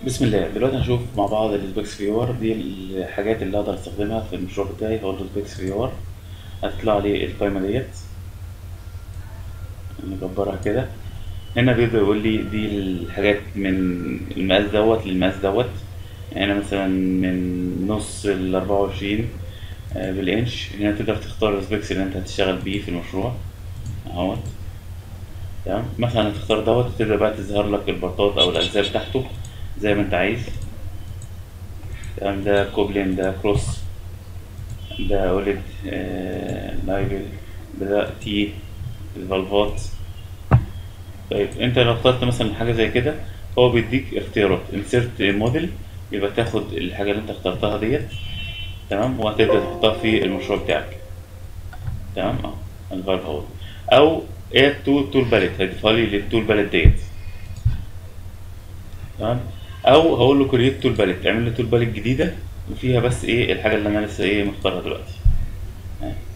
بسم الله دلوقتي هنشوف مع بعض السبيكس فيور دي الحاجات اللي اقدر استخدمها في المشروع بتاعي هو السبيكس فيور هتطلع لي القائمة ديت نكبرها كده هنا بيبدأ يقول لي دي الحاجات من المقاس دوت للمقاس دوت يعني أنا مثلا من نص ل 24 آه، بالإنش هنا تقدر تختار السبيكس اللي انت هتشتغل بيه في المشروع اهوت تمام مثلا هتختار دوت وتبدأ بقى تظهر لك البطاط أو الأجزاء بتاعته زي ما انت عايز تمام ده كوبلين ده كروس ده اولد آه نايفل ده تي الفالفات طيب انت لو اخترت مثلا حاجه زي كده هو بيديك اختيارات انسيرت موديل يبقى تاخد الحاجه اللي انت اخترتها ديت تمام وهتبدا تحطها في المشروع بتاعك تمام اه الفالف اهو او اد تو تول باليت هيضيفها لي للتول باليت ديت تمام او هقول له كريت تول باليت اعمل لي تول باليت جديده وفيها بس ايه الحاجه اللي انا لسه ايه مختارها دلوقتي